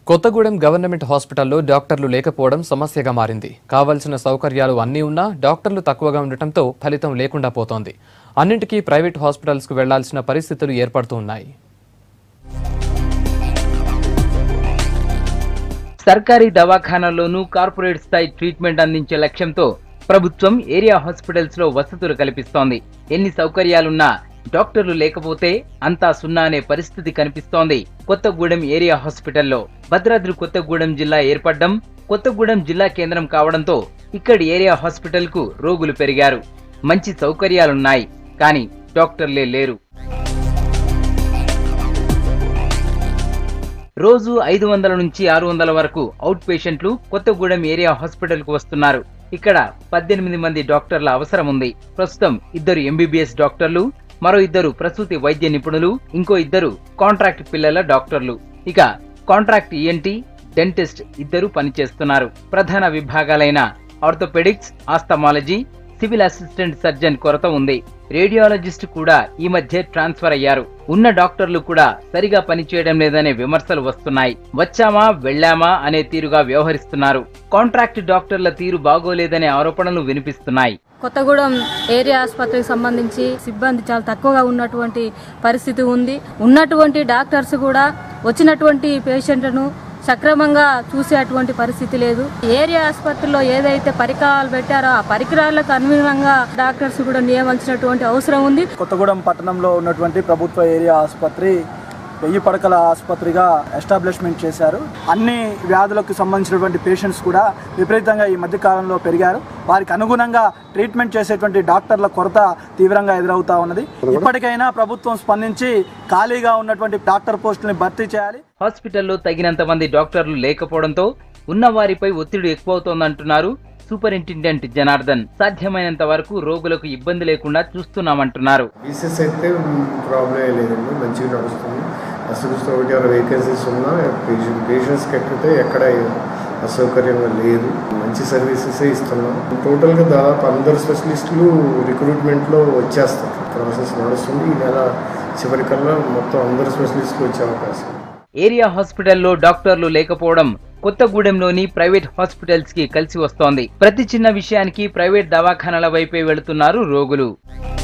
Kothagudem government హాస్పిటల్లో డాక్టర్లు లేకపోవడం సమస్యగా మారింది కావలసిన సౌకర్యాలు అన్నీ ఉన్నా డాక్టర్లు తక్కువగా ఉండటంతో ఫలితం లేకుండా పోతోంది అన్నింటికీ ప్రైవేట్ హాస్పిటల్స్కు వెళ్లాల్సిన పరిస్థితులు ఏర్పడుతూ ఉన్నాయి సర్కారీ దవాఖానాల్లోనూ కార్పొరేట్ స్థాయి ట్రీట్మెంట్ అందించే లక్ష్యంతో ప్రభుత్వం ఏరియా హాస్పిటల్స్ లో వసతులు కల్పిస్తోంది ఎన్ని సౌకర్యాలున్నా డాక్టర్లు లేకపోతే అంతా సున్నా అనే పరిస్థితి కనిపిస్తోంది కొత్తగూడెం ఏరియా హాస్పిటల్లో భద్రాద్రి కొత్తగూడెం జిల్లా ఏర్పడ్డం కొత్తగూడెం జిల్లా కేంద్రం కావడంతో ఇక్కడి ఏరియా హాస్పిటల్ కు రోగులు పెరిగారు మంచి సౌకర్యాలున్నాయి కానీ డాక్టర్లే లేరు రోజు ఐదు వందల నుంచి ఆరు వందల వరకు అవుట్ పేషెంట్లు కొత్తగూడెం ఏరియా హాస్పిటల్ కు వస్తున్నారు ఇక్కడ పద్దెనిమిది మంది డాక్టర్ల అవసరం ఉంది ప్రస్తుతం ఇద్దరు ఎంబీబీఎస్ డాక్టర్లు మరో ఇద్దరు ప్రసూతి వైద్య నిపుణులు ఇంకో ఇద్దరు కాంట్రాక్ట్ పిల్లల డాక్టర్లు ఇక కాంట్రాక్ట్ ఈఎన్టీ డెంటిస్ట్ ఇద్దరు పనిచేస్తున్నారు ప్రధాన విభాగాలైన ఆర్థోపెడిక్స్ ఆస్తమాలజీ సివిల్ అసిస్టెంట్ సర్జన్ కొరత ఉంది రేడియాలజిస్ట్ కూడా ఈ మధ్య ట్రాన్స్ఫర్ అయ్యారు ఉన్న డాక్టర్లు కూడా సరిగా పనిచేయడం లేదనే విమర్శలు వస్తున్నాయి వచ్చామా వెళ్ళామా అనే తీరుగా వ్యవహరిస్తున్నారు కాంట్రాక్ట్ డాక్టర్ల తీరు బాగోలేదనే ఆరోపణలు వినిపిస్తున్నాయి కొత్తగూడెం ఏరియా ఆసుపత్రికి సంబంధించి సిబ్బంది చాలా తక్కువగా ఉన్నటువంటి పరిస్థితి ఉంది ఉన్నటువంటి డాక్టర్స్ కూడా వచ్చినటువంటి పేషెంట్లను సక్రమంగా చూసేటువంటి పరిస్థితి లేదు ఏరియా ఆసుపత్రిలో ఏదైతే పరికరాలు పెట్టారో ఆ పరికరాలకు అనుగుణంగా డాక్టర్స్ కూడా నియమించినటువంటి అవసరం ఉంది కొత్తగూడెం పట్టణంలో ఉన్నటువంటి ప్రభుత్వ ఏరియా ఆసుపత్రి వెయ్యి పడకల ఆసుపత్రిగా ఎస్టాబ్లిష్మెంట్ చేశారు అన్ని వ్యాధులకు సంబంధించినటువంటి పేషెంట్స్ కూడా విపరీతంగా ఈ మధ్య కాలంలో పెరిగారు వారికి అనుగుణంగా ట్రీట్మెంట్ చేసేటువంటి డాక్టర్ల కొరత తీవ్రంగా ఎదురవుతా ఉన్నది ఇప్పటికైనా ప్రభుత్వం స్పందించి ఖాళీగా ఉన్నటువంటి డాక్టర్ పోస్టుల్ని భర్తీ చేయాలి హాస్పిటల్లో తగినంత మంది డాక్టర్లు లేకపోవడంతో ఉన్న వారిపై ఒత్తిడి ఎక్కువవుతోందంటున్నారు సూపరింటెండెంట్ జనార్దన్ సాధ్యమైనంత వరకు రోగులకు ఇబ్బంది లేకుండా చూస్తున్నామంటున్నారు పీసెస్ అయితే ప్రాబ్లం ఏ లేదండి మంచిగా నడుస్తుంది అసలు ఒకటి ఆరు వేకెన్సీస్ ఉన్నా పేషెంట్ పేషెంట్స్కి ఎక్కితే ఎక్కడ అసౌకర్యంగా లేదు మంచి సర్వీసెస్ ఇస్తున్నాం టోటల్గా దాదాపు అందరు స్పెషలిస్టులు రిక్రూట్మెంట్లో వచ్చేస్తారు ప్రాసెస్ నడుస్తుంది ఈ నెల చివరికల్లా మొత్తం అందరు స్పెషలిస్టులు వచ్చే అవకాశం ఏరియా హాస్పిటల్లో డాక్టర్లు లేకపోవడం కొత్తగూడెంలోని ప్రైవేట్ హాస్పిటల్స్ కి కలిసి వస్తోంది ప్రతి చిన్న విషయానికి ప్రైవేట్ దవాఖానాల వైపే వెళుతున్నారు రోగులు